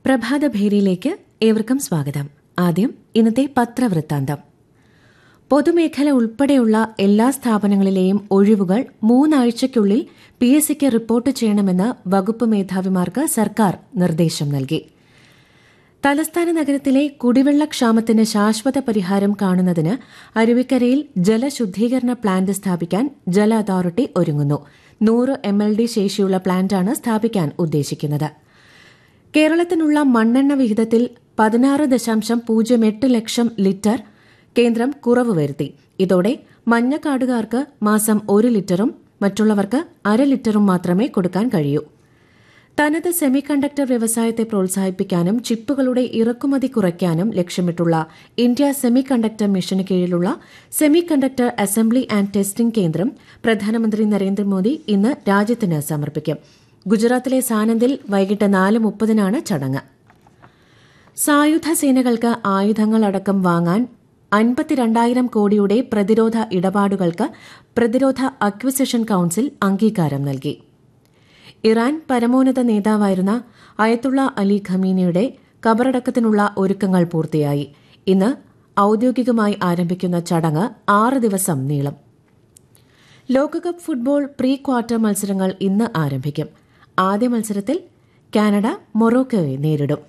പ്രഭാതഭേരിയിലേക്ക് ഏവർക്കും സ്വാഗതം ആദ്യം ഇന്നത്തെ പത്രവൃത്താന്തം പൊതുമേഖല ഉൾപ്പെടെയുള്ള എല്ലാ സ്ഥാപനങ്ങളിലെയും ഒഴിവുകൾ മൂന്നാഴ്ചയ്ക്കുള്ളിൽ പി എസ് സിക്ക് റിപ്പോർട്ട് ചെയ്യണമെന്ന് വകുപ്പ് മേധാവിമാർക്ക് സർക്കാർ നിർദ്ദേശം നൽകി തലസ്ഥാന നഗരത്തിലെ കുടിവെള്ളക്ഷാമത്തിന് ശാശ്വത പരിഹാരം കാണുന്നതിന് അരുവിക്കരയിൽ ജലശുദ്ധീകരണ പ്ലാന്റ് സ്ഥാപിക്കാൻ ജല അതോറിറ്റി ഒരുങ്ങുന്നു നൂറ് എം എൽ ഡി ശേഷിയുള്ള പ്ലാന്റാണ് സ്ഥാപിക്കാൻ ഉദ്ദേശിക്കുന്നത് കേരളത്തിനുള്ള മണ്ണെണ്ണ വിഹിതത്തിൽ പതിനാറ് ദശാംശം പൂജ്യം എട്ട് ലക്ഷം ലിറ്റർ കേന്ദ്രം കുറവ് വരുത്തി ഇതോടെ മഞ്ഞക്കാടുകാർക്ക് മാസം ഒരു ലിറ്ററും മറ്റുള്ളവർക്ക് അര ലിറ്ററും മാത്രമേ കൊടുക്കാൻ കഴിയൂ തനത് സെമി കണ്ടക്ടർ വ്യവസായത്തെ പ്രോത്സാഹിപ്പിക്കാനും ചിപ്പുകളുടെ ഇറക്കുമതി കുറയ്ക്കാനും ലക്ഷ്യമിട്ടുള്ള ഇന്ത്യ സെമി കണ്ടക്ടർ മിഷന് കീഴിലുള്ള semi conductor assembly and testing കേന്ദ്രം പ്രധാനമന്ത്രി നരേന്ദ്രമോദി ഇന്ന് രാജ്യത്തിന് സമർപ്പിക്കും ഗുജറാത്തിലെ സാനന്ദിൽ വൈകിട്ട് നാല് മുപ്പതിനാണ് ചടങ്ങ് സായുധ സേനകൾക്ക് ആയുധങ്ങളടക്കം വാങ്ങാൻ അൻപത്തിരണ്ടായിരം കോടിയുടെ പ്രതിരോധ ഇടപാടുകൾക്ക് പ്രതിരോധ അക്വിസിഷൻ കൌൺസിൽ അംഗീകാരം നൽകി ഇറാൻ പരമോന്നത നേതാവായിരുന്ന അയത്തുള്ള അലി ഖമീനിയുടെ കബറടക്കത്തിനുള്ള ഒരുക്കങ്ങൾ പൂർത്തിയായി ഇന്ന് ഔദ്യോഗികമായി ആരംഭിക്കുന്ന ചടങ്ങ് ആറ് ദിവസം നീളും ലോകകപ്പ് ഫുട്ബോൾ പ്രീ ക്വാർട്ടർ മത്സരങ്ങൾ ഇന്ന് ആരംഭിക്കും ആദ്യ മത്സരത്തിൽ കാനഡ മൊറോക്കോയെ നേരിടും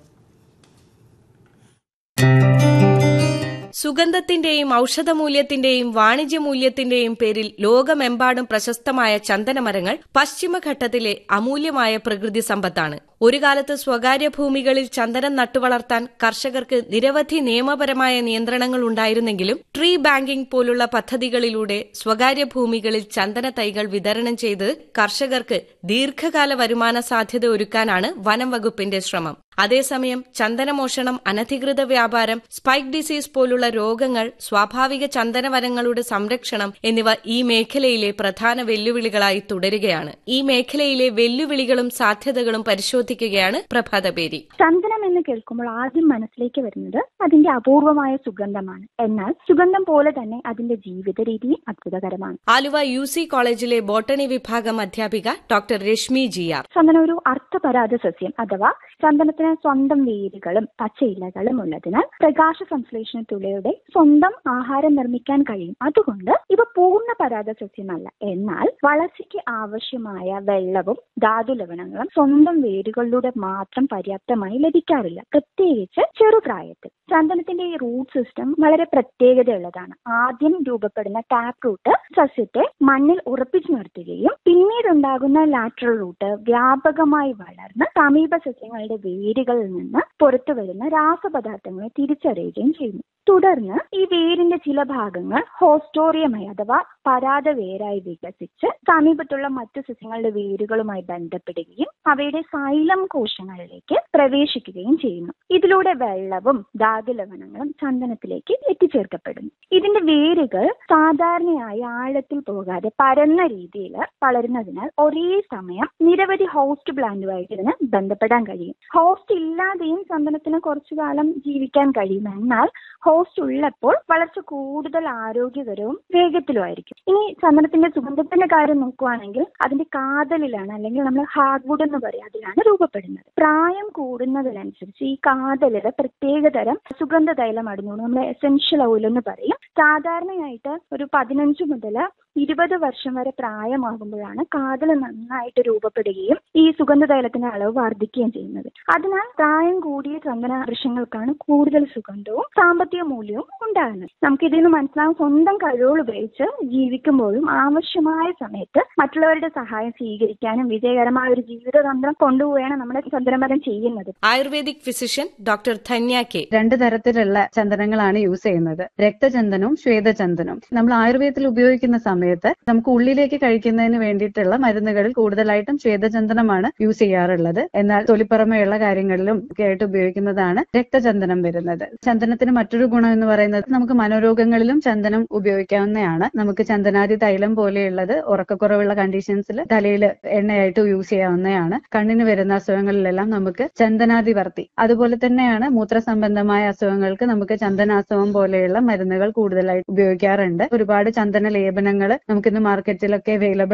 സുഗന്ധത്തിന്റെയും ഔഷധമൂല്യത്തിന്റെയും വാണിജ്യമൂല്യത്തിന്റെയും പേരിൽ ലോകമെമ്പാടും പ്രശസ്തമായ ചന്ദനമരങ്ങൾ പശ്ചിമഘട്ടത്തിലെ അമൂല്യമായ പ്രകൃതി സമ്പത്താണ് ഒരു കാലത്ത് സ്വകാര്യ ഭൂമികളിൽ ചന്ദനം നട്ടുവളർത്താൻ കർഷകർക്ക് നിരവധി നിയമപരമായ നിയന്ത്രണങ്ങൾ ഉണ്ടായിരുന്നെങ്കിലും ട്രീ ബാങ്കിംഗ് പോലുള്ള പദ്ധതികളിലൂടെ സ്വകാര്യ ഭൂമികളിൽ ചന്ദന തൈകൾ വിതരണം ചെയ്ത് കർഷകർക്ക് ദീർഘകാല വരുമാന സാധ്യത ഒരുക്കാനാണ് വനം വകുപ്പിന്റെ ശ്രമം അതേസമയം ചന്ദനമോഷണം അനധികൃത വ്യാപാരം സ്പൈക്ക് ഡിസീസ് പോലുള്ള രോഗങ്ങൾ സ്വാഭാവിക ചന്ദനവനങ്ങളുടെ സംരക്ഷണം എന്നിവ ഈ മേഖലയിലെ പ്രധാന വെല്ലുവിളികളായി തുടരുകയാണ് ഈ മേഖലയിലെ വെല്ലുവിളികളും സാധ്യതകളും പരിശോധിക്കുകയാണ് പ്രഭാതപേരി ചന്ദനം എന്ന് കേൾക്കുമ്പോൾ ആദ്യം മനസ്സിലേക്ക് വരുന്നത് അതിന്റെ അപൂർവമായ സുഗന്ധമാണ് എന്നാൽ സുഗന്ധം പോലെ തന്നെ അതിന്റെ ജീവിത രീതിയും അത്ഭുതകരമാണ് ആലുവ യു സി കോളേജിലെ ബോട്ടണി വിഭാഗം അധ്യാപിക ഡോക്ടർ രശ്മി ജി ആർ ചന്ദനം ഒരു അർത്ഥപരാധ സസ്യം അഥവാ ചന്ദനത്തിന് സ്വന്തം വേരുകളും പച്ചയിലകളും ഉള്ളതിനാൽ പ്രകാശ സംശ്ലേഷണത്തിലൂടെ സ്വന്തം ആഹാരം നിർമ്മിക്കാൻ കഴിയും അതുകൊണ്ട് ഇവ പൂർണ്ണ പരാത സസ്യമല്ല എന്നാൽ വളർച്ചയ്ക്ക് ആവശ്യമായ വെള്ളവും ധാതു ലവണങ്ങളും സ്വന്തം വേരുകളിലൂടെ മാത്രം പര്യാപ്തമായി ലഭിക്കാറില്ല പ്രത്യേകിച്ച് ചെറുപ്രായത്തിൽ ചന്ദനത്തിന്റെ ഈ റൂട്ട് സിസ്റ്റം വളരെ പ്രത്യേകതയുള്ളതാണ് ആദ്യം രൂപപ്പെടുന്ന ടാപ്പ് റൂട്ട് സസ്യത്തെ മണ്ണിൽ ഉറപ്പിച്ചു നിർത്തുകയും പിന്നീടുണ്ടാകുന്ന ലാറ്ററൽ റൂട്ട് വ്യാപകമായി വളർന്ന് സമീപ സസ്യങ്ങളുടെ വേരുകളിൽ നിന്ന് പുറത്തു വരുന്ന രാസപദാർത്ഥങ്ങളെ തിരിച്ചറിയുകയും ചെയ്യുന്നു തുടർന്ന് ഈ വേരിന്റെ ചില ഭാഗങ്ങൾ ഹോസ്റ്റോറിയമായി അഥവാ പരാത വേരായി വികസിച്ച് സമീപത്തുള്ള മറ്റു സസ്യങ്ങളുടെ വേരുകളുമായി ബന്ധപ്പെടുകയും അവയുടെ സൈലം കോശങ്ങളിലേക്ക് പ്രവേശിക്കുകയും ചെയ്യുന്നു ഇതിലൂടെ വെള്ളവും ധാതുലവണങ്ങളും ചന്ദനത്തിലേക്ക് എത്തിച്ചേർക്കപ്പെടുന്നു ഇതിന്റെ വേരുകൾ സാധാരണയായി ആഴത്തിൽ പോകാതെ പരന്ന രീതിയിൽ വളരുന്നതിനാൽ ഒരേ സമയം നിരവധി ഹോസ്റ്റ് പ്ലാന്റുമായിട്ട് ഇതിന് ബന്ധപ്പെടാൻ കഴിയും ഹോസ്റ്റ് ഇല്ലാതെയും ചന്ദനത്തിന് കുറച്ചു കാലം ജീവിക്കാൻ കഴിയും എന്നാൽ ഹോസ്റ്റ് ഉള്ളപ്പോൾ വളർച്ച കൂടുതൽ ആരോഗ്യകരവും വേഗത്തിലുമായിരിക്കും ഇനി ചന്ദനത്തിന്റെ സുഗന്ധത്തിന്റെ കാര്യം നോക്കുവാണെങ്കിൽ അതിന്റെ കാതലിലാണ് അല്ലെങ്കിൽ നമ്മൾ ഹാർഡ്വുഡ് എന്ന് പറയും അതിലാണ് രൂപപ്പെടുന്നത് പ്രായം കൂടുന്നതിനനുസരിച്ച് ഈ കാതലില് പ്രത്യേകതരം സുഗന്ധ തൈലം അടങ്ങുന്നു നമ്മൾ എസെൻഷ്യൽ ഓയിൽ എന്ന് പറയും സാധാരണയായിട്ട് ഒരു പതിനഞ്ച് മുതൽ ഇരുപത് വർഷം വരെ പ്രായമാകുമ്പോഴാണ് കാതൽ നന്നായിട്ട് രൂപപ്പെടുകയും ഈ സുഗന്ധ തൈലത്തിന്റെ അളവ് വർദ്ധിക്കുകയും ചെയ്യുന്നത് അതിനാൽ പ്രായം കൂടിയ ചന്ദന വൃക്ഷങ്ങൾക്കാണ് കൂടുതൽ സുഗന്ധവും സാമ്പത്തിക മൂല്യവും ഉണ്ടാകുന്നത് നമുക്ക് ഇതിൽ നിന്ന് മനസ്സിലാവും സ്വന്തം കഴിവുകൾ ഉപയോഗിച്ച് ജീവിക്കുമ്പോഴും ആവശ്യമായ സമയത്ത് മറ്റുള്ളവരുടെ സഹായം സ്വീകരിക്കാനും വിജയകരമായ ഒരു ജീവിതതന്ത്രം കൊണ്ടുപോവുകയാണ് നമ്മുടെ ചന്ദനമരം ചെയ്യുന്നത് ayurvedic physician doctor Dhanya K രണ്ട് തരത്തിലുള്ള ചന്ദനങ്ങളാണ് യൂസ് ചെയ്യുന്നത് രക്തചന്ദനവും ശ്വേതചന്ദനവും നമ്മൾ ആയുർവേദത്തിൽ ഉപയോഗിക്കുന്ന സമയത്ത് നമുക്ക് ഉള്ളിലേക്ക് കഴിക്കുന്നതിന് വേണ്ടിയിട്ടുള്ള മരുന്നുകളിൽ കൂടുതലായിട്ടും ശ്വേതചന്ദനമാണ് യൂസ് ചെയ്യാറുള്ളത് എന്നാൽ തൊലിപ്പുറമെയുള്ള കാര്യങ്ങളിലും ഒക്കെ ആയിട്ട് ഉപയോഗിക്കുന്നതാണ് രക്തചന്ദനം വരുന്നത് ചന്ദനത്തിന് മറ്റൊരു ഗുണം എന്ന് പറയുന്നത് നമുക്ക് മനോരോഗങ്ങളിലും ചന്ദനം ഉപയോഗിക്കാവുന്നതാണ് നമുക്ക് ചന്ദനാദി തൈലം പോലെയുള്ളത് ഉറക്കക്കുറവുള്ള കണ്ടീഷൻസിൽ തലയിൽ എണ്ണയായിട്ട് യൂസ് ചെയ്യാവുന്നതാണ് കണ്ണിന് വരുന്ന അസുഖങ്ങളിലെല്ലാം നമുക്ക് ചന്ദനാദിവർത്തി അതുപോലെ തന്നെയാണ് മൂത്രസംബന്ധമായ അസുഖങ്ങൾക്ക് നമുക്ക് ചന്ദനാസവം പോലെയുള്ള മരുന്നുകൾ കൂടുതലായിട്ട് ഉപയോഗിക്കാറുണ്ട് ഒരുപാട് ചന്ദന ലേപനങ്ങൾ നമുക്കിന്ന് മാർക്കറ്റിലൊക്കെ അവൈലബിൾ